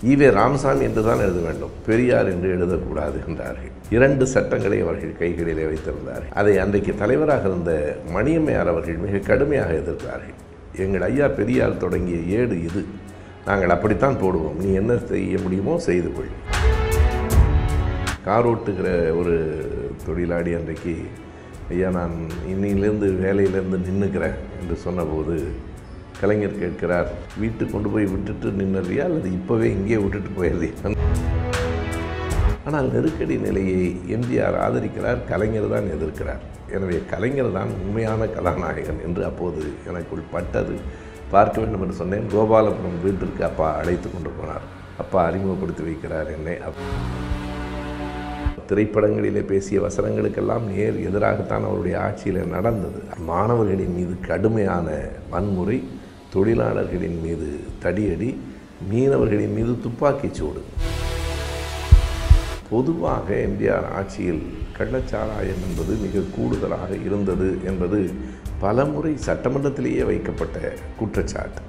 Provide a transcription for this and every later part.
EV Ramasamy என்று தான் எழுத வேண்டும் பெரியார் என்று எழுதக்கூடாது என்றார்கள் இரண்டு சட்டங்களை அவர்கள் கைகளிலே வைத்திருந்தார்கள் அதை அன்றைக்கு தலைவராக இருந்த மணியம்மையார் அவர்கள் மிக கடுமையாக எதிர்த்தார்கள் எங்கள் ஐயா பெரியார் தொடங்கிய ஏடு இது நாங்கள் அப்படித்தான் போடுவோம் நீ என்ன செய்ய முடியுமோ செய்து கொள் கார் ஓட்டுகிற ஒரு தொழிலாளி அன்றைக்கு ஐயா நான் இன்னிலிருந்து வேலையிலேருந்து நின்றுக்கிறேன் என்று சொன்னபோது கலைஞர் கேட்கிறார் வீட்டுக்கு கொண்டு போய் விட்டுட்டு நின்னுறியா அல்லது இப்போவே இங்கே விட்டுட்டு போயிடுறியா ஆனால் நெருக்கடி நிலையை எம்ஜிஆர் ஆதரிக்கிறார் கலைஞர் தான் எதிர்க்கிறார் எனவே கலைஞர் தான் உண்மையான கதாநாயகன் என்று அப்போது எனக்குள் பட்டது பார்க்க வேண்டும் என்று சொன்னேன் கோபாலபுரம் வீட்டிற்கு அப்பா அழைத்து கொண்டு போனார் அப்பா அறிமுகப்படுத்தி வைக்கிறார் என்னை அப் திரைப்படங்களிலே பேசிய வசனங்களுக்கெல்லாம் நேர் எதிராகத்தான் அவருடைய ஆட்சியில் நடந்தது மாணவர்களின் மீது கடுமையான வன்முறை தொழிலாளர்களின் மீது தடியடி மீனவர்களின் மீது துப்பாக்கிச் சூடு பொதுவாக எம்ஜிஆர் ஆட்சியில் கள்ளச்சாராயம் என்பது மிக கூடுதலாக இருந்தது என்பது பலமுறை சட்டமன்றத்திலேயே வைக்கப்பட்ட குற்றச்சாட்டு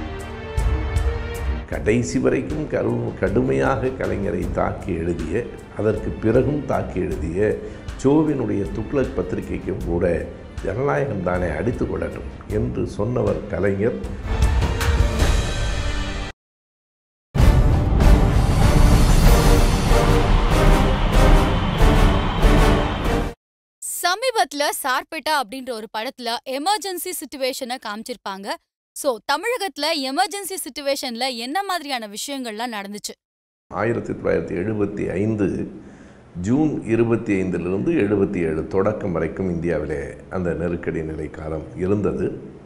கடைசி வரைக்கும் கரு கடுமையாக கலைஞரை தாக்கி எழுதிய அதற்கு பிறகும் தாக்கி எழுதிய சோவினுடைய துக்ளக் பத்திரிகைக்கும் கூட ஜனநாயகம் தானே அடித்து கொள்ளட்டும் என்று சொன்னவர் கலைஞர் சமீபத்துல சார்பேட்டா அப்படின்ற ஒரு படத்துல எமர்ஜென்சி சுச்சுவேஷனை காமிச்சிருப்பாங்க சோ தமிழகத்துல எமர்ஜென்சி சுச்சுவேஷன்ல என்ன மாதிரியான விஷயங்கள்லாம் நடந்துச்சு ஆயிரத்தி தொள்ளாயிரத்தி எழுபத்தி ஐந்து ஜூன் இருபத்தி ஐந்திலிருந்து எழுபத்தி ஏழு தொடக்கம் வரைக்கும் இந்தியாவிலே அந்த நெருக்கடி நிலை காலம் இருந்தது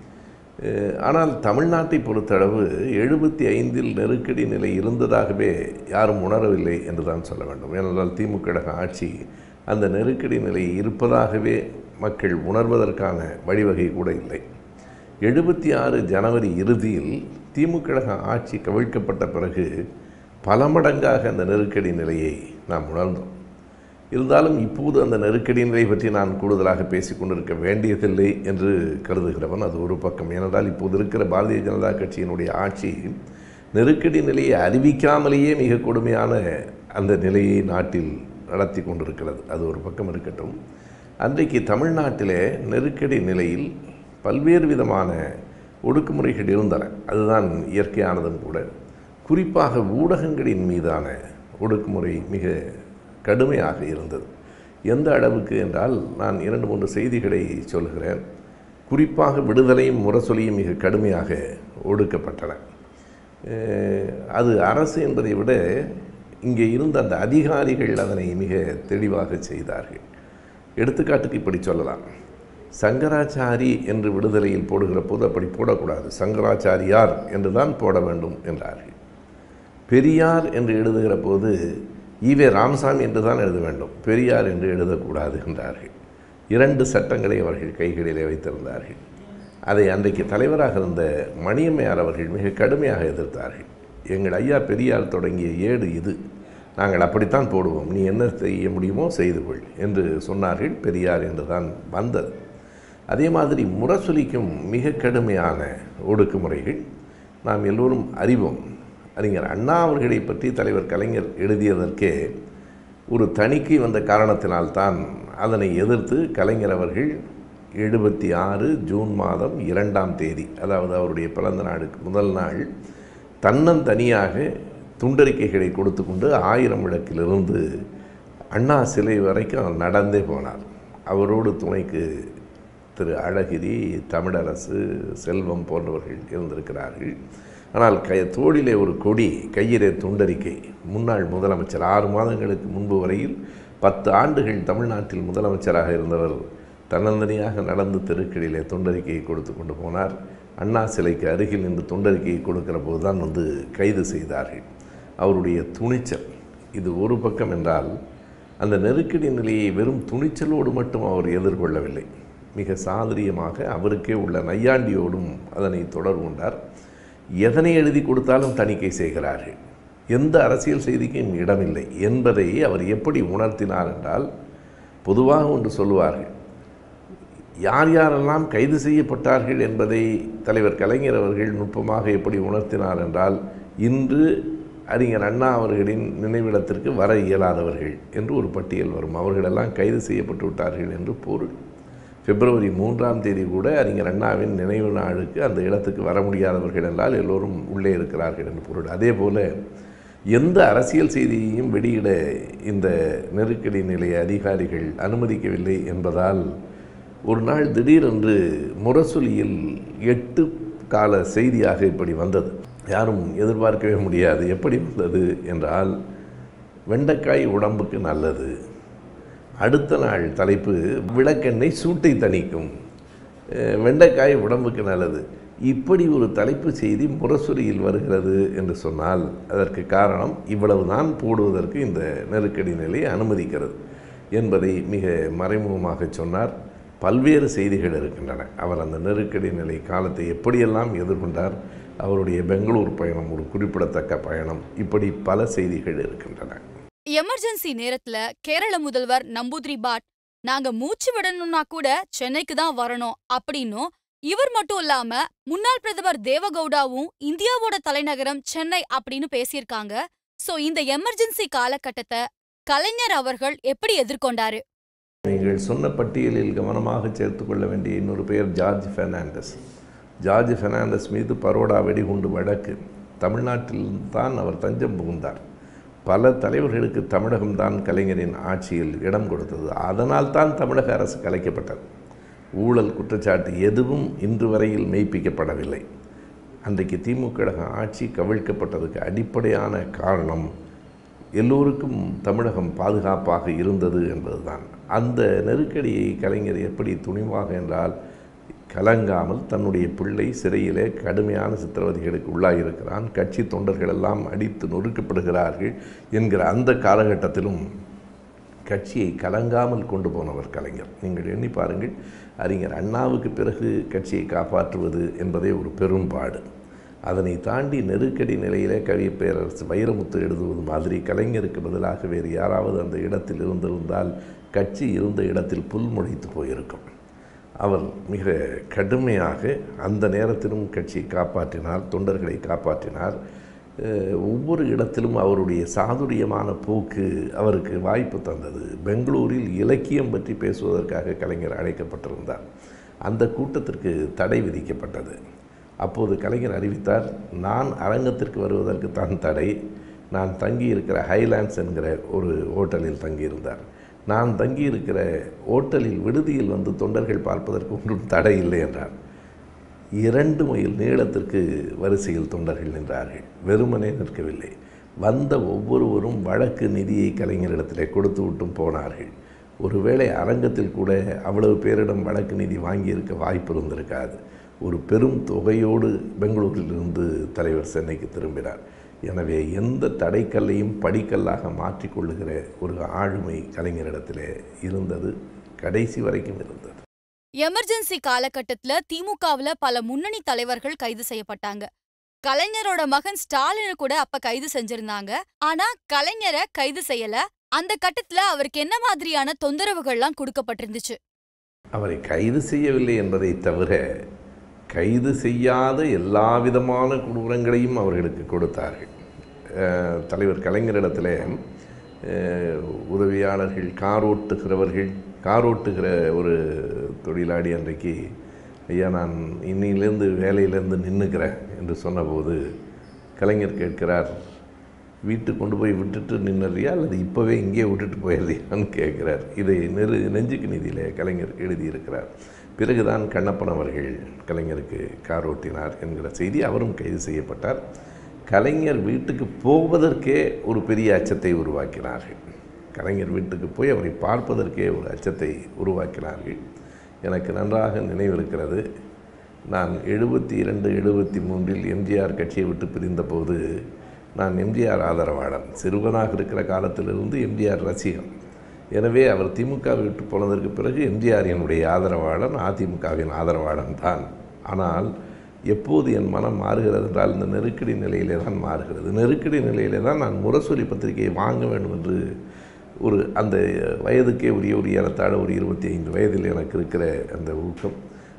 அஹ், ஆனால் தமிழ்நாட்டை பொறுத்தளவு எழுபத்தி ஐந்தில் நெருக்கடி நிலை இருந்ததாகவே யாரும் உணரவில்லை என்று தான் சொல்ல வேண்டும் ஏனென்றால் திமுக கழக ஆட்சி அந்த நெருக்கடி நிலை இருப்பதாகவே மக்கள் உணர்வதற்கான வழிவகை கூட இல்லை எழுபத்தி ஆறு ஜனவரி இறுதியில் திமுக கழக ஆட்சி கவிழ்க்கப்பட்ட பிறகு பல மடங்காக அந்த நெருக்கடி நிலையை நாம் உணர்ந்தோம் இருந்தாலும் இப்போது அந்த நெருக்கடி நிலை பற்றி நான் கூடுதலாக பேசிக் கொண்டிருக்க வேண்டியதில்லை என்று கருதுகிறவன் அது ஒரு பக்கம் ஏனென்றால் இப்போது இருக்கிற பாரதிய ஜனதா கட்சியினுடைய ஆட்சி நெருக்கடி நிலையை அறிவிக்காமலேயே மிக கொடுமையான அந்த நிலையை நாட்டில் நடத்தி கொண்டிருக்கிறது அது ஒரு பக்கம் இருக்கட்டும் அன்றைக்கு தமிழ்நாட்டிலே நெருக்கடி நிலையில் பல்வேறு விதமான ஒடுக்குமுறைகள் இருந்தன அதுதான் இயற்கையானதும் கூட குறிப்பாக ஊடகங்களின் மீதான ஒடுக்குமுறை மிக கடுமையாக இருந்தது எந்த அளவுக்கு என்றால் நான் இரண்டு மூன்று செய்திகளை சொல்கிறேன் குறிப்பாக விடுதலையும் முரசொலியும் மிக கடுமையாக ஒடுக்கப்பட்டன அஹ் அது அரசு என்பதை விட இங்கே இருந்த அந்த அதிகாரிகள் அதனை மிக தெளிவாக செய்தார்கள் எடுத்துக்காட்டுக்கு இப்படி சொல்லலாம் சங்கராச்சாரி என்று விடுதலையில் போடுகிற போது அப்படி போடக்கூடாது சங்கராச்சாரியார் என்று தான் போட வேண்டும் என்றார்கள் பெரியார் என்று எழுதுகிற போது ஈவே ராமசாமி என்று தான் எழுத வேண்டும் பெரியார் என்று எழுதக்கூடாது என்றார்கள் இரண்டு சட்டங்களை அவர்கள் கைகளிலே வைத்திருந்தார்கள் அதை அன்றைக்கு தலைவராக இருந்த மணியம்மையார் அவர்கள் மிக கடுமையாக எதிர்த்தார்கள் எங்கள் ஐயா பெரியார் தொடங்கிய ஏடு இது நாங்கள் அப்படித்தான் போடுவோம் நீ என்ன செய்ய முடியுமோ செய்து கொள் என்று சொன்னார்கள் பெரியார் என்று தான் வந்தது அதே மாதிரி முரசொலிக்கும் மிக கடுமையான ஒடுக்குமுறைகள் நாம் எல்லோரும் அறிவோம் அறிஞர் அண்ணா அவர்களை பற்றி தலைவர் கலைஞர் எழுதியதற்கே ஒரு தணிக்கை வந்த காரணத்தினால்தான் அதனை எதிர்த்து கலைஞர் அவர்கள் எழுபத்தி ஆறு ஜூன் மாதம் இரண்டாம் தேதி அதாவது அவருடைய பிறந்த நாளுக்கு முதல் நாள் தன்னந்தனியாக துண்டறிக்கைகளை கொடுத்து கொண்டு ஆயிரம் விளக்கிலிருந்து அண்ணா சிலை வரைக்கும் அவர் நடந்தே போனார் அவரோடு துணைக்கு திரு அழகிரி தமிழரசு செல்வம் போன்றவர்கள் இருந்திருக்கிறார்கள் ஆனால் கை தோளிலே ஒரு கொடி கையிலே துண்டறிக்கை முன்னாள் முதலமைச்சர் ஆறு மாதங்களுக்கு முன்பு வரையில் பத்து ஆண்டுகள் தமிழ்நாட்டில் முதலமைச்சராக இருந்தவர் தன்னந்தனியாக நடந்து தெருக்களிலே துண்டறிக்கையை கொடுத்து கொண்டு போனார் அண்ணா சிலைக்கு அருகில் நின்று துண்டறிக்கையை கொடுக்கிற போது தான் வந்து கைது செய்தார்கள் அவருடைய துணிச்சல் இது ஒரு பக்கம் என்றால் அந்த நெருக்கடி நிலையை வெறும் துணிச்சலோடு மட்டும் அவர் எதிர்கொள்ளவில்லை மிக சாதுரியமாக அவருக்கே உள்ள நையாண்டியோடும் அதனை தொடர் கொண்டார் எதனை எழுதி கொடுத்தாலும் தணிக்கை செய்கிறார்கள் எந்த அரசியல் செய்திக்கும் இடமில்லை என்பதை அவர் எப்படி உணர்த்தினார் என்றால் பொதுவாக ஒன்று சொல்லுவார்கள் யார் யாரெல்லாம் கைது செய்யப்பட்டார்கள் என்பதை தலைவர் கலைஞர் அவர்கள் நுட்பமாக எப்படி உணர்த்தினார் என்றால் இன்று அறிஞர் அண்ணா அவர்களின் நினைவிடத்திற்கு வர இயலாதவர்கள் என்று ஒரு பட்டியல் வரும் அவர்களெல்லாம் கைது செய்யப்பட்டு விட்டார்கள் என்று பொருள் பிப்ரவரி மூன்றாம் தேதி கூட அறிஞர் அண்ணாவின் நினைவு நாளுக்கு அந்த இடத்துக்கு வர முடியாதவர்கள் என்றால் எல்லோரும் உள்ளே இருக்கிறார்கள் என்று பொருள் அதே போல எந்த அரசியல் செய்தியையும் வெளியிட இந்த நெருக்கடி நிலைய அதிகாரிகள் அனுமதிக்கவில்லை என்பதால் ஒரு நாள் திடீரென்று முரசொலியில் எட்டு கால செய்தியாக இப்படி வந்தது யாரும் எதிர்பார்க்கவே முடியாது எப்படி வந்தது என்றால் வெண்டைக்காய் உடம்புக்கு நல்லது அடுத்த நாள் தலைப்பு விளக்கெண்ணெய் சூட்டை தணிக்கும் அஹ் வெண்டைக்காய் உடம்புக்கு நல்லது இப்படி ஒரு தலைப்பு செய்தி முரசொலியில் வருகிறது என்று சொன்னால் அதற்கு காரணம் இவ்வளவுதான் போடுவதற்கு இந்த நெருக்கடி நிலை அனுமதிக்கிறது என்பதை மிக மறைமுகமாக சொன்னார் பல்வேறு செய்திகள் இருக்கின்றன அவர் அந்த நெருக்கடி நிலை காலத்தை எப்படியெல்லாம் எதிர்கொண்டார் அவருடைய பெங்களூர் பயணம் ஒரு குறிப்பிடத்தக்க பயணம் இப்படி பல செய்திகள் இருக்கின்றன எமர்ஜென்சி நேரத்துல கேரள முதல்வர் நம்பூதிரி பாட் நாங்க மூச்சு விடணும்னா கூட சென்னைக்கு தான் வரணும் அப்படின்னும் இவர் மட்டும் இல்லாம முன்னாள் பிரதமர் தேவகவுடாவும் இந்தியாவோட தலைநகரம் சென்னை அப்படின்னு பேசியிருக்காங்க சோ இந்த எமர்ஜென்சி காலகட்டத்தை கலைஞர் அவர்கள் எப்படி எதிர்கொண்டாரு நீங்கள் சொன்ன பட்டியலில் கவனமாக சேர்த்துக்கொள்ள வேண்டிய இன்னொரு பெயர் ஜார்ஜ் பெர்னாண்டஸ் ஜார்ஜ் பெர்னாண்டஸ் மீது பரோடா வெடிகுண்டு வழக்கு தமிழ்நாட்டில் தான் அவர் தஞ்சம் புகுந்தார் பல தலைவர்களுக்கு தமிழகம்தான் கலைஞரின் ஆட்சியில் இடம் கொடுத்தது அதனால் தான் தமிழக அரசு கலைக்கப்பட்டது ஊழல் குற்றச்சாட்டு எதுவும் இன்று வரையில் மெய்ப்பிக்கப்படவில்லை அன்றைக்கு திமுக கழக ஆட்சி கவிழ்க்கப்பட்டதுக்கு அடிப்படையான காரணம் எல்லோருக்கும் தமிழகம் பாதுகாப்பாக இருந்தது என்பதுதான் அந்த நெருக்கடியை கலைஞர் எப்படி துணிவாக என்றால் கலங்காமல் தன்னுடைய பிள்ளை சிறையிலே கடுமையான சித்திரவதைகளுக்கு உள்ளாகியிருக்கிறான் கட்சி தொண்டர்கள் எல்லாம் அடித்து நொறுக்கப்படுகிறார்கள் என்கிற அந்த காலகட்டத்திலும் கட்சியை கலங்காமல் கொண்டு போனவர் கலைஞர் நீங்கள் எண்ணி பாருங்கள் அறிஞர் அண்ணாவுக்கு பிறகு கட்சியை காப்பாற்றுவது என்பதே ஒரு பெரும்பாடு அதனை தாண்டி நெருக்கடி நிலையிலே கவி பேரரசு வைரமுத்து எழுதுவது மாதிரி கலைஞருக்கு பதிலாக வேறு யாராவது அந்த இடத்தில் இருந்திருந்தால் கட்சி இருந்த இடத்தில் புல் முளைத்து போயிருக்கும் அவர் மிக கடுமையாக அந்த நேரத்திலும் கட்சியை காப்பாற்றினார் தொண்டர்களை காப்பாற்றினார் அஹ், ஒவ்வொரு இடத்திலும் அவருடைய சாதுரியமான போக்கு அவருக்கு வாய்ப்பு தந்தது பெங்களூரில் இலக்கியம் பற்றி பேசுவதற்காக கலைஞர் அழைக்கப்பட்டிருந்தார் அந்த கூட்டத்திற்கு தடை விதிக்கப்பட்டது அப்போது கலைஞர் அறிவித்தார் நான் அரங்கத்திற்கு வருவதற்கு தான் தடை நான் தங்கியிருக்கிற ஹைலாண்ட்ஸ் என்கிற ஒரு ஹோட்டலில் தங்கியிருந்தார் நான் தங்கியிருக்கிற ஹோட்டலில் விடுதியில் வந்து தொண்டர்கள் பார்ப்பதற்கு ஒன்றும் தடை இல்லை என்றார் இரண்டு மைல் நீளத்திற்கு வரிசையில் தொண்டர்கள் நின்றார்கள் வெறுமனே நிற்கவில்லை வந்த ஒவ்வொருவரும் வழக்கு நிதியை கலைஞரிடத்திலே கொடுத்து விட்டும் போனார்கள் ஒருவேளை அரங்கத்தில் கூட அவ்வளவு பேரிடம் வழக்கு நிதி வாங்கியிருக்க வாய்ப்பு இருந்திருக்காது ஒரு பெரும் தொகையோடு பெங்களூரிலிருந்து தலைவர் சென்னைக்கு திரும்பினார் எனவே எந்த தடைக்கல்லையும் படிக்கல்லாக மாற்றிக்கொள்ளுகிற ஒரு ஆளுமை கலைஞரிடத்திலே இருந்தது கடைசி வரைக்கும் இருந்தது எமர்ஜென்சி காலகட்டத்துல திமுகவுல பல முன்னணி தலைவர்கள் கைது செய்யப்பட்டாங்க கலைஞரோட மகன் ஸ்டாலினை கூட அப்ப கைது செஞ்சிருந்தாங்க ஆனா கலைஞரை கைது செய்யல அந்த கட்டத்துல அவருக்கு என்ன மாதிரியான தொந்தரவுகள்லாம் கொடுக்கப்பட்டிருந்துச்சு அவரை கைது செய்யவில்லை என்பதை தவிர கைது செய்யாத எல்லா விதமான கொடூரங்களையும் அவர்களுக்கு கொடுத்தார்கள் அஹ், தலைவர் கலைஞரிடத்தில் அஹ், உதவியாளர்கள் கார் ஓட்டுகிறவர்கள் கார் ஓட்டுகிற ஒரு தொழிலாளி அன்றைக்கு ஐயா நான் இன்னிலேருந்து வேலையிலேருந்து நின்றுக்கிறேன் என்று சொன்னபோது கலைஞர் கேட்கிறார் வீட்டுக்கு கொண்டு போய் விட்டுட்டு நின்னுறியா அல்லது இப்போவே இங்கே விட்டுட்டு போயிடுறியான்னு கேட்குறார் இதை நெரு நெஞ்சுக்கு நிதியிலே கலைஞர் எழுதியிருக்கிறார் பிறகுதான் கண்ணப்பன் அவர்கள் கலைஞருக்கு கார் ஓட்டினார் என்கிற செய்தி அவரும் கைது செய்யப்பட்டார் கலைஞர் வீட்டுக்கு போவதற்கே ஒரு பெரிய அச்சத்தை உருவாக்கினார்கள் கலைஞர் வீட்டுக்கு போய் அவரை பார்ப்பதற்கே ஒரு அச்சத்தை உருவாக்கினார்கள் எனக்கு நன்றாக நினைவிருக்கிறது நான் எழுபத்தி இரண்டு எழுபத்தி மூன்றில் எம்ஜிஆர் கட்சியை விட்டு பிரிந்தபோது நான் எம்ஜிஆர் ஆதரவாளன் சிறுவனாக இருக்கிற காலத்திலிருந்து எம்ஜிஆர் ரசிகன் எனவே அவர் திமுக விட்டு போனதற்கு பிறகு எம்ஜிஆர் என்னுடைய ஆதரவாளன் அதிமுகவின் ஆதரவாளன் தான் ஆனால் எப்போது என் மனம் மாறுகிறது என்றால் இந்த நெருக்கடி நிலையிலே தான் மாறுகிறது நெருக்கடி நிலையிலே தான் நான் முரசொலி பத்திரிகையை வாங்க வேண்டும் என்று ஒரு அந்த வயதுக்கே உரிய ஒரு ஏறத்தாழ ஒரு இருபத்தி ஐந்து வயதில் எனக்கு இருக்கிற அந்த ஊக்கம்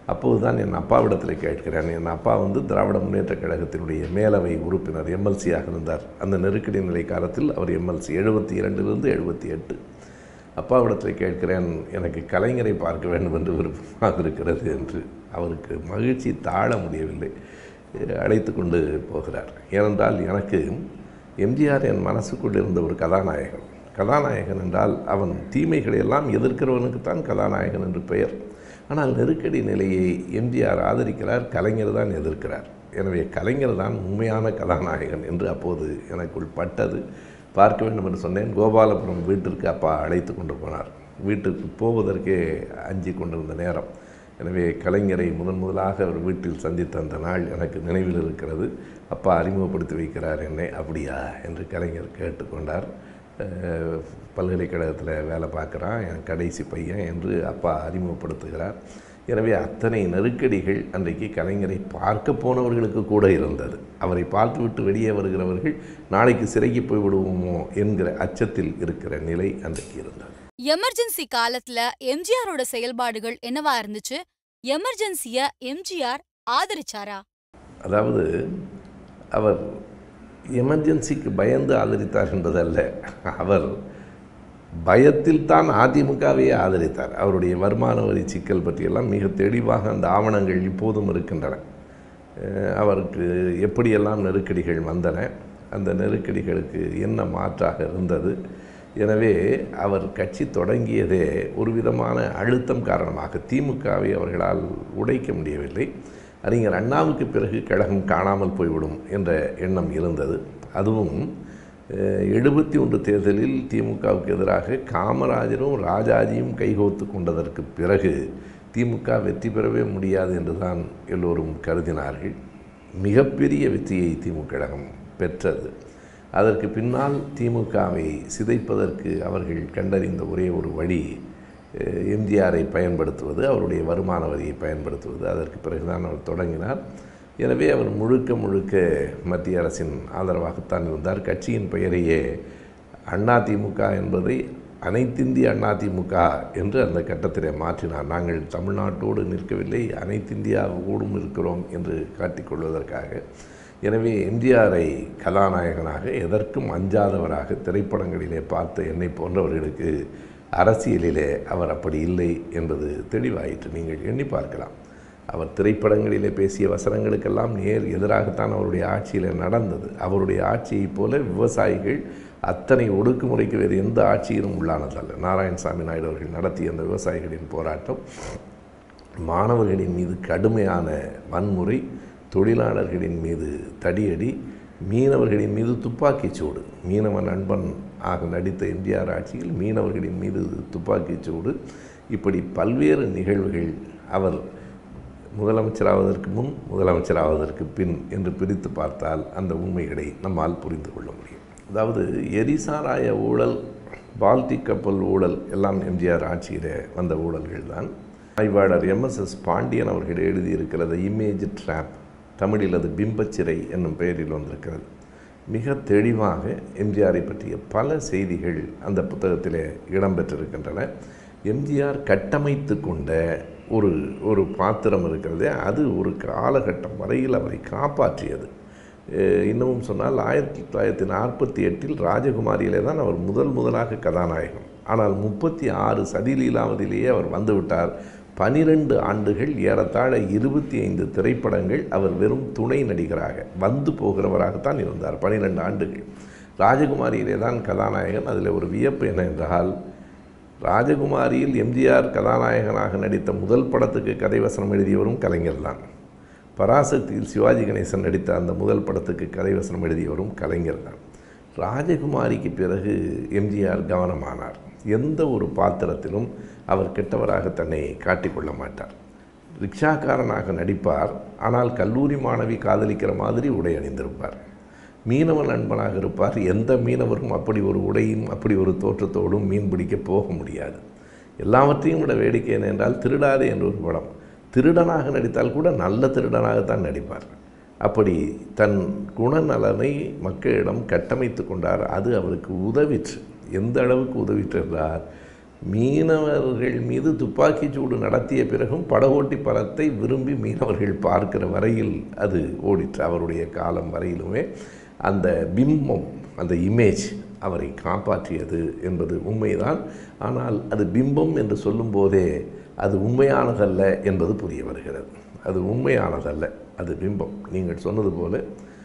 அப்போது தான் என் அப்பாவிடத்தில் கேட்கிறேன் என் அப்பா வந்து திராவிட முன்னேற்றக் கழகத்தினுடைய மேலவை உறுப்பினர் எம்எல்சியாக இருந்தார் அந்த நெருக்கடி நிலை காலத்தில் அவர் எம்எல்சி எழுபத்தி இரண்டிலிருந்து எழுபத்தி எட்டு அப்பாவிடத்தில் கேட்கிறேன் எனக்கு கலைஞரை பார்க்க வேண்டும் என்று விருப்பமாக இருக்கிறது என்று அவருக்கு மகிழ்ச்சி தாழ முடியவில்லை அழைத்து கொண்டு போகிறார் ஏனென்றால் எனக்கு எம்ஜிஆர் என் மனசுக்குள் இருந்த ஒரு கதாநாயகன் கதாநாயகன் என்றால் அவன் தீமைகளை எல்லாம் எதிர்க்கிறவனுக்குத்தான் கதாநாயகன் என்று பெயர் ஆனால் நெருக்கடி நிலையை எம்ஜிஆர் ஆதரிக்கிறார் கலைஞர் தான் எதிர்க்கிறார் எனவே கலைஞர் தான் உண்மையான கதாநாயகன் என்று அப்போது எனக்குள் பட்டது பார்க்க வேண்டும் என்று சொன்னேன் கோபாலபுரம் வீட்டிற்கு அப்பா அழைத்து கொண்டு போனார் வீட்டுக்கு போவதற்கே அஞ்சி கொண்டிருந்த நேரம் எனவே கலைஞரை முதன் முதலாக அவர் வீட்டில் சந்தித்த அந்த நாள் எனக்கு நினைவில் இருக்கிறது அப்பா அறிமுகப்படுத்தி வைக்கிறார் என்னை அப்படியா என்று கலைஞர் கேட்டுக்கொண்டார் அஹ், பல்கலைக்கழகத்தில் வேலை பார்க்குறான் என் கடைசி பையன் என்று அப்பா அறிமுகப்படுத்துகிறார் எனவே அத்தனை நெருக்கடிகள் அன்றைக்கு கலைஞரை பார்க்க போனவர்களுக்கு கூட இருந்தது அவரை பார்த்துவிட்டு வெளியே வருகிறவர்கள் நாளைக்கு சிறைக்கு போய் விடுவோமோ என்கிற அச்சத்தில் இருக்கிற நிலை அன்றைக்கு இருந்தது எமர்ஜென்சி காலத்துல எம்ஜிஆரோட செயல்பாடுகள் என்னவா இருந்துச்சு எமர்ஜென்சிய எம்ஜிஆர் ஆதரிச்சாரா அதாவது அவர் எமர்ஜென்சிக்கு பயந்து ஆதரித்தார் என்பதல்ல அவர் பயத்தில் தான் அதிமுகவையே ஆதரித்தார் அவருடைய வருமான வரி சிக்கல் பற்றியெல்லாம் மிக தெளிவாக அந்த ஆவணங்கள் இப்போதும் இருக்கின்றன அஹ் அவருக்கு எப்படியெல்லாம் நெருக்கடிகள் வந்தன அந்த நெருக்கடிகளுக்கு என்ன மாற்றாக இருந்தது எனவே அவர் கட்சி தொடங்கியதே ஒரு விதமான அழுத்தம் காரணமாக திமுகவை அவர்களால் உடைக்க முடியவில்லை அறிஞர் அண்ணாவுக்கு பிறகு கழகம் காணாமல் போய்விடும் என்ற எண்ணம் இருந்தது அதுவும் எழுபத்தி ஒன்று தேர்தலில் திமுகவுக்கு எதிராக காமராஜரும் ராஜாஜியும் கைகோத்து கொண்டதற்கு பிறகு திமுக வெற்றி பெறவே முடியாது என்றுதான் எல்லோரும் கருதினார்கள் மிகப்பெரிய வெற்றியை திமுக கழகம் பெற்றது அதற்கு பின்னால் திமுகவை சிதைப்பதற்கு அவர்கள் கண்டறிந்த ஒரே ஒரு வழி அஹ், எம்ஜிஆரை பயன்படுத்துவது அவருடைய வருமான வரியை பயன்படுத்துவது அதற்கு பிறகுதான் அவர் தொடங்கினார் எனவே அவர் முழுக்க முழுக்க மத்திய அரசின் ஆதரவாகத்தான் இருந்தார் கட்சியின் பெயரையே அதிமுக என்பதை அனைத்திந்திய அதிமுக என்று அந்த கட்டத்திலே மாற்றினார் நாங்கள் தமிழ்நாட்டோடு நிற்கவில்லை அனைத்திந்தியாவோடும் இருக்கிறோம் என்று காட்டிக்கொள்வதற்காக எனவே எம்ஜிஆரை கதாநாயகனாக எதற்கும் அஞ்சாதவராக திரைப்படங்களிலே பார்த்த என்னை போன்றவர்களுக்கு அரசியலிலே அவர் அப்படி இல்லை என்பது தெளிவாயிற்று நீங்கள் எண்ணி பார்க்கலாம் அவர் திரைப்படங்களிலே பேசிய வசனங்களுக்கெல்லாம் நேர் எதிராகத்தான் அவருடைய ஆட்சியில் நடந்தது அவருடைய ஆட்சியைப் போல விவசாயிகள் அத்தனை ஒடுக்குமுறைக்கு வேறு எந்த ஆட்சியிலும் உள்ளானதல்ல நாராயணசாமி நாயுடு அவர்கள் நடத்திய அந்த விவசாயிகளின் போராட்டம் மாணவர்களின் மீது கடுமையான வன்முறை தொழிலாளர்களின் மீது தடியடி மீனவர்களின் மீது துப்பாக்கிச் சூடு மீனவ நண்பன் ஆக நடித்த எம்ஜிஆர் ஆட்சியில் மீனவர்களின் மீது துப்பாக்கிச் சூடு இப்படி பல்வேறு நிகழ்வுகள் அவர் முதலமைச்சராவதற்கு முன் முதலமைச்சராவதற்கு பின் என்று பிரித்து பார்த்தால் அந்த உண்மைகளை நம்மால் புரிந்து கொள்ள முடியும் அதாவது எரிசாராய ஊழல் பால்டிக் கப்பல் ஊழல் எல்லாம் எம்ஜிஆர் ஆட்சியில் வந்த ஊழல்கள் தான் ஆய்வாளர் எம்எஸ்எஸ் பாண்டியன் அவர்கள் எழுதியிருக்கிறது இமேஜ் ட்ராப் தமிழில் அது பிம்பச்சிறை என்னும் பெயரில் வந்திருக்கிறது மிக தெளிவாக எம்ஜிஆரை பற்றிய பல செய்திகள் அந்த புத்தகத்திலே இடம்பெற்றிருக்கின்றன எம்ஜிஆர் கட்டமைத்து கொண்ட ஒரு ஒரு பாத்திரம் இருக்கிறதே அது ஒரு காலகட்டம் வரையில் அவரை காப்பாற்றியது அஹ் இன்னமும் சொன்னால் ஆயிரத்தி தொள்ளாயிரத்தி நாற்பத்தி எட்டில் ராஜகுமாரியிலே தான் அவர் முதல் முதலாக கதாநாயகம் ஆனால் முப்பத்தி ஆறு சதிலீலாவதிலேயே அவர் வந்துவிட்டார் பனிரெண்டு ஆண்டுகள் ஏறத்தாழ இருபத்தி ஐந்து திரைப்படங்கள் அவர் வெறும் துணை நடிகராக வந்து போகிறவராகத்தான் இருந்தார் பனிரெண்டு ஆண்டுகள் ராஜகுமாரியிலே தான் கதாநாயகன் அதில் ஒரு வியப்பு என்னவென்றால் ராஜகுமாரியில் எம்ஜிஆர் கதாநாயகனாக நடித்த முதல் படத்துக்கு கதை வசனம் எழுதியவரும் கலைஞர் தான் பராசக்தியில் சிவாஜி கணேசன் நடித்த அந்த முதல் படத்துக்கு கதை வசனம் எழுதியவரும் கலைஞர் தான் ராஜகுமாரிக்கு பிறகு எம்ஜிஆர் கவனமானார் எந்த ஒரு பாத்திரத்திலும் அவர் கெட்டவராக தன்னை காட்டிக்கொள்ள மாட்டார் ரிக்ஷாக்காரனாக நடிப்பார் ஆனால் கல்லூரி மாணவி காதலிக்கிற மாதிரி உடை அணிந்திருப்பார் மீனவ நண்பனாக இருப்பார் எந்த மீனவரும் அப்படி ஒரு உடையும் அப்படி ஒரு தோற்றத்தோடும் மீன் பிடிக்க போக முடியாது எல்லாவற்றையும் விட வேடிக்கை என்ன என்றால் திருடாதே என்ற ஒரு படம் திருடனாக நடித்தால் கூட நல்ல திருடனாகத்தான் நடிப்பார் அப்படி தன் குணநலனை மக்களிடம் கட்டமைத்து கொண்டார் அது அவருக்கு உதவிற்று எந்த அளவுக்கு உதவிற்று என்றால் மீனவர்கள் மீது துப்பாக்கிச் சூடு நடத்திய பிறகும் படகோட்டி படத்தை விரும்பி மீனவர்கள் பார்க்கிற வரையில் அது ஓடிற்று அவருடைய காலம் வரையிலுமே அந்த பிம்பம் அந்த இமேஜ் அவரை காப்பாற்றியது என்பது உண்மைதான் ஆனால் அது பிம்பம் என்று சொல்லும்போதே அது உண்மையானதல்ல என்பது புரிய வருகிறது அது உண்மையானதல்ல அது பிம்பம் நீங்கள் சொன்னது போல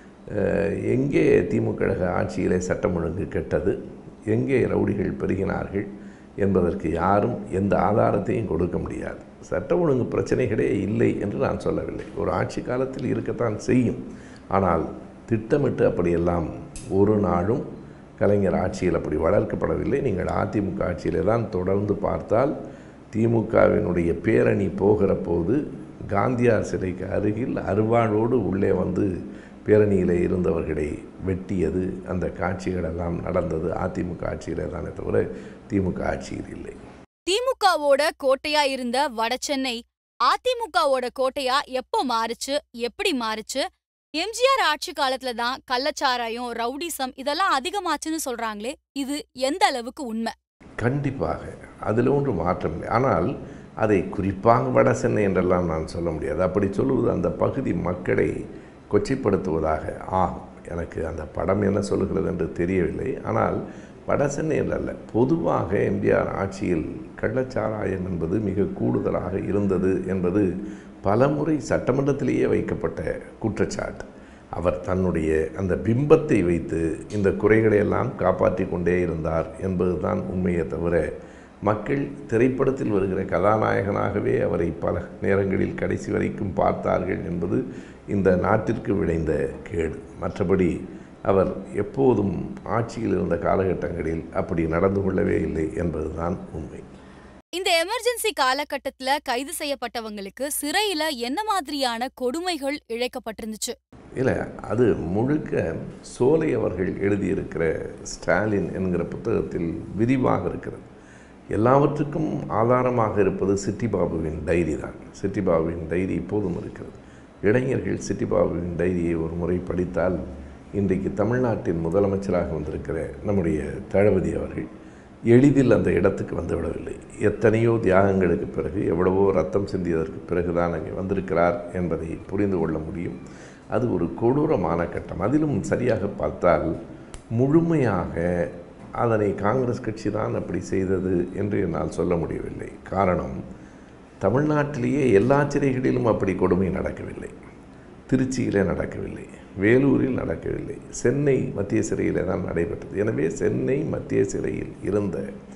அஹ், எங்கே திமுக கழக ஆட்சியிலே சட்டம் ஒழுங்கு கெட்டது எங்கே ரவுடிகள் பெருகினார்கள் என்பதற்கு யாரும் எந்த ஆதாரத்தையும் கொடுக்க முடியாது சட்ட ஒழுங்கு பிரச்சனைகளே இல்லை என்று நான் சொல்லவில்லை ஒரு ஆட்சி காலத்தில் இருக்கத்தான் செய்யும் ஆனால் திட்டமிட்டு அப்படியெல்லாம் ஒரு நாளும் கலைஞர் ஆட்சியில் அப்படி வளர்க்கப்படவில்லை நீங்கள் அதிமுக ஆட்சியிலே தான் தொடர்ந்து பார்த்தால் திமுகவினுடைய பேரணி போகிற போது காந்தியார் சிலைக்கு அருகில் அருவாளோடு உள்ளே வந்து பேரணியில் இருந்தவர்களை வெட்டியது அந்த காட்சிகளெல்லாம் நடந்தது அதிமுக ஆட்சியிலே தானே தவிர திமுக ஆட்சியில் இல்லை திமுகவோட கோட்டையா இருந்த வடசென்னை அதிமுகவோட கோட்டையா எப்போ மாறுச்சு எப்படி மாறுச்சு எம்ஜிஆர் ஆட்சி காலத்துல தான் கள்ளச்சாராயம் ரவுடிசம் இதெல்லாம் அதிகமாச்சுன்னு சொல்றாங்களே இது எந்த அளவுக்கு உண்மை கண்டிப்பாக அதில் ஒன்று மாற்றம் இல்லை ஆனால் அதை குறிப்பாக வட சென்னை என்றெல்லாம் நான் சொல்ல முடியாது அப்படி சொல்லுவது அந்த பகுதி மக்களை கொச்சைப்படுத்துவதாக ஆகும் எனக்கு அந்த படம் என்ன சொல்லுகிறது என்று தெரியவில்லை ஆனால் வட சென்னையில் அல்ல பொதுவாக எம்ஜிஆர் ஆட்சியில் கள்ளச்சாராயம் என்பது மிக கூடுதலாக இருந்தது என்பது பலமுறை சட்டமன்றத்திலேயே வைக்கப்பட்ட குற்றச்சாட்டு அவர் தன்னுடைய அந்த பிம்பத்தை வைத்து இந்த குறைகளை எல்லாம் காப்பாற்றி கொண்டே இருந்தார் என்பதுதான் உண்மையே தவிர மக்கள் திரைப்படத்தில் வருகிற கதாநாயகனாகவே அவரை பல நேரங்களில் கடைசி வரைக்கும் பார்த்தார்கள் என்பது இந்த நாட்டிற்கு விளைந்த கேடு மற்றபடி அவர் எப்போதும் ஆட்சியில் இருந்த காலகட்டங்களில் அப்படி நடந்து கொள்ளவே இல்லை என்பதுதான் உண்மை இந்த எமர்ஜென்சி காலகட்டத்துல கைது செய்யப்பட்டவங்களுக்கு சிறையில என்ன மாதிரியான கொடுமைகள் இழைக்கப்பட்டிருந்துச்சு இல்லை அது முழுக்க சோலை அவர்கள் எழுதியிருக்கிற ஸ்டாலின் என்கிற புத்தகத்தில் விரிவாக இருக்கிறது எல்லாவற்றுக்கும் ஆதாரமாக இருப்பது சிட்டிபாபுவின் டைரி தான் சிட்டிபாபுவின் டைரி இப்போதும் இருக்கிறது இளைஞர்கள் சிட்டிபாபுவின் டைரியை ஒரு முறை படித்தால் இன்றைக்கு தமிழ்நாட்டின் முதலமைச்சராக வந்திருக்கிற நம்முடைய தளபதி அவர்கள் எளிதில் அந்த இடத்துக்கு வந்துவிடவில்லை எத்தனையோ தியாகங்களுக்கு பிறகு எவ்வளவோ ரத்தம் சிந்தியதற்கு பிறகுதான் அங்கே வந்திருக்கிறார் என்பதை புரிந்து கொள்ள முடியும் அது ஒரு கொடூரமான கட்டம் அதிலும் சரியாக பார்த்தால் முழுமையாக அதனை காங்கிரஸ் கட்சி தான் அப்படி செய்தது என்று என்னால் சொல்ல முடியவில்லை காரணம் தமிழ்நாட்டிலேயே எல்லா சிறைகளிலும் அப்படி கொடுமை நடக்கவில்லை திருச்சியிலே நடக்கவில்லை வேலூரில் நடக்கவில்லை சென்னை மத்திய சிறையிலே தான் நடைபெற்றது எனவே சென்னை மத்திய சிறையில் இருந்த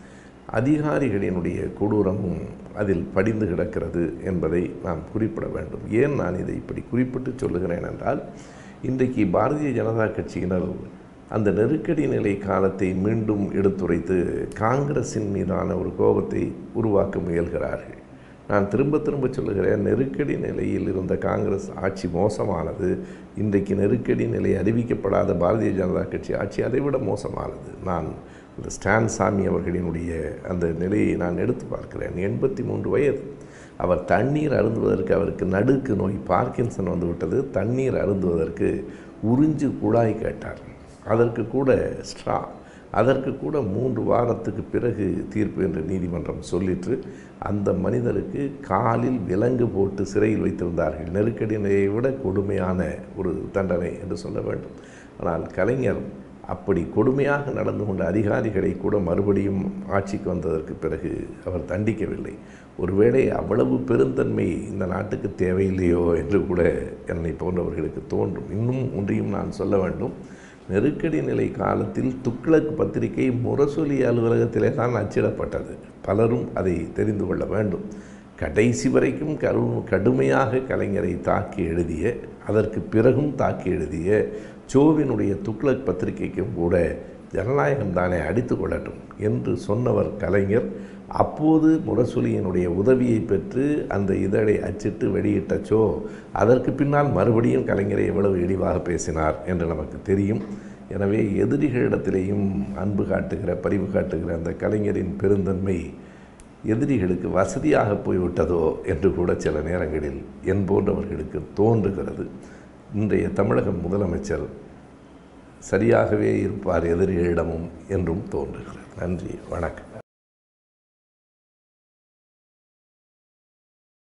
அதிகாரிகளினுடைய கொடூரமும் அதில் படிந்து கிடக்கிறது என்பதை நாம் குறிப்பிட வேண்டும் ஏன் நான் இதை இப்படி குறிப்பிட்டு சொல்லுகிறேன் என்றால் இன்றைக்கு பாரதிய ஜனதா கட்சியினர் அந்த நெருக்கடி நிலை காலத்தை மீண்டும் எடுத்துரைத்து காங்கிரஸின் மீதான ஒரு கோபத்தை உருவாக்க முயல்கிறார்கள் நான் திரும்ப திரும்ப சொல்லுகிறேன் நெருக்கடி நிலையில் இருந்த காங்கிரஸ் ஆட்சி மோசமானது இன்றைக்கு நெருக்கடி நிலை அறிவிக்கப்படாத பாரதிய ஜனதா கட்சி ஆட்சி அதைவிட மோசமானது நான் இந்த ஸ்டான் சாமி அவர்களினுடைய அந்த நிலையை நான் எடுத்து பார்க்கிறேன் எண்பத்தி மூன்று வயது அவர் தண்ணீர் அருந்துவதற்கு அவருக்கு நடுக்கு நோய் பார்க்கின்சன் வந்துவிட்டது தண்ணீர் அருந்துவதற்கு உறிஞ்சு குழாய் கேட்டார் அதற்கு கூட ஸ்ட்ரா அதற்கு கூட மூன்று வாரத்துக்கு பிறகு தீர்ப்பு என்று நீதிமன்றம் சொல்லிற்று அந்த மனிதருக்கு காலில் விலங்கு போட்டு சிறையில் வைத்திருந்தார்கள் நெருக்கடி நிலையை விட கொடுமையான ஒரு தண்டனை என்று சொல்ல வேண்டும் ஆனால் கலைஞர் அப்படி கொடுமையாக நடந்து கொண்ட அதிகாரிகளை கூட மறுபடியும் ஆட்சிக்கு வந்ததற்கு பிறகு அவர் தண்டிக்கவில்லை ஒருவேளை அவ்வளவு பெருந்தன்மை இந்த நாட்டுக்கு தேவையில்லையோ என்று கூட என்னை போன்றவர்களுக்கு தோன்றும் இன்னும் ஒன்றையும் நான் சொல்ல வேண்டும் நெருக்கடி நிலை காலத்தில் துக்ளக் பத்திரிகை முரசொலி அலுவலகத்திலே தான் அச்சிடப்பட்டது பலரும் அதை தெரிந்து கொள்ள வேண்டும் கடைசி வரைக்கும் கரு கடுமையாக கலைஞரை தாக்கி எழுதிய அதற்கு பிறகும் தாக்கி எழுதிய சோவினுடைய துக்ளக் பத்திரிகைக்கும் கூட ஜனநாயகம் தானே அடித்து கொள்ளட்டும் என்று சொன்னவர் கலைஞர் அப்போது முரசொலியினுடைய உதவியை பெற்று அந்த இதழை அச்சிட்டு வெளியிட்ட சோ அதற்கு பின்னால் மறுபடியும் கலைஞரை எவ்வளவு இழிவாக பேசினார் என்று நமக்கு தெரியும் எனவே எதிரிகளிடத்திலேயும் அன்பு காட்டுகிற பரிவு காட்டுகிற அந்த கலைஞரின் பெருந்தன்மை எதிரிகளுக்கு வசதியாக போய்விட்டதோ என்று கூட சில நேரங்களில் என் போன்றவர்களுக்கு தோன்றுகிறது இன்றைய தமிழக முதலமைச்சர் சரியாகவே இருப்பார் எதிரிகளிடமும் என்றும் தோன்றுகிறது நன்றி வணக்கம்